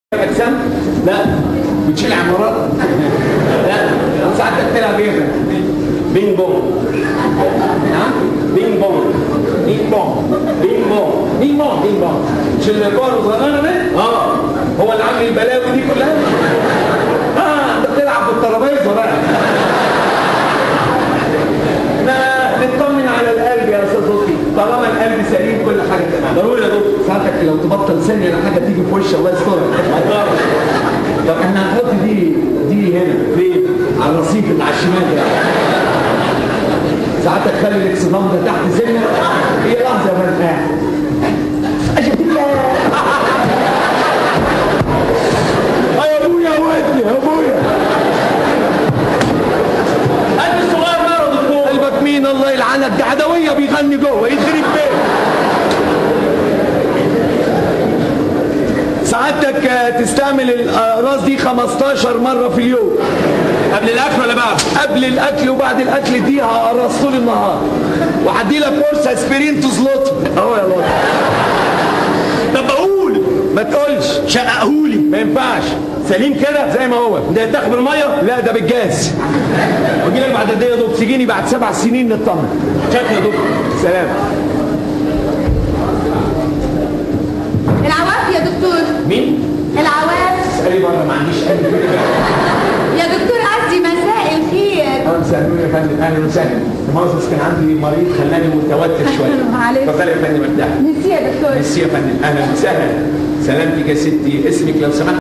اجسام لا بتشيل عمارات لا ساعتك تلعب ايه بينج بونج نعم بينج بونج بينج بونج بينج بونج بينج بونج بينج بونج مش الكور الصغيره دي اه هو اللي عامل البلاوي دي كلها اه انت بتلعب بالترابيزه بقى لا نطمن على القلب يا استاذ لطفي طالما القلب سليم كل حاجه تمام ضروري يا دكتور ساعتك لو تبطل سن ولا حاجه تيجي في وش الله يسترك ما تقدرش طب احنا هنحط دي دي هنا فين على الرصيف اللي على الشمال ده ساعتك خلي الاكسدام ده تحت سنه هي لحظه يا فندم قاعد يا ابويا ودني يا ابويا قلب الصغير ماله يا دكتور قلبك مين الله يلعنك ده عدويه بيغني جوه يخرب بيت سعادتك آه، تستعمل الاقراص دي 15 مره في اليوم قبل الاكل ولا بعد قبل الاكل وبعد الاكل دي هقرص طول النهار وهدي لك قرص اسبرين تزلطه اهو يا لطفي طب بقول ما تقولش شققهولي ما ينفعش سليم كده زي ما هو ده يتاخد بالميه لا ده بالجاز واجي لك بعد قد ايه يا دكتور تجيني بعد سبع سنين نطمن شكل يا دكتور سلام العواف يا دكتور مين؟ العواف اسالي بره ما عنديش قلب يا دكتور قصدي مساء الخير اهلا وسهلا يا فندم اهلا وسهلا مؤسس كان عندي مريض خلاني متوتر شويه معلش. اتفضلي يا فندم ارتاح ميرسي يا دكتور ميرسي يا فندم اهلا وسهلا سلامتك يا ستي اسمك لو سمحت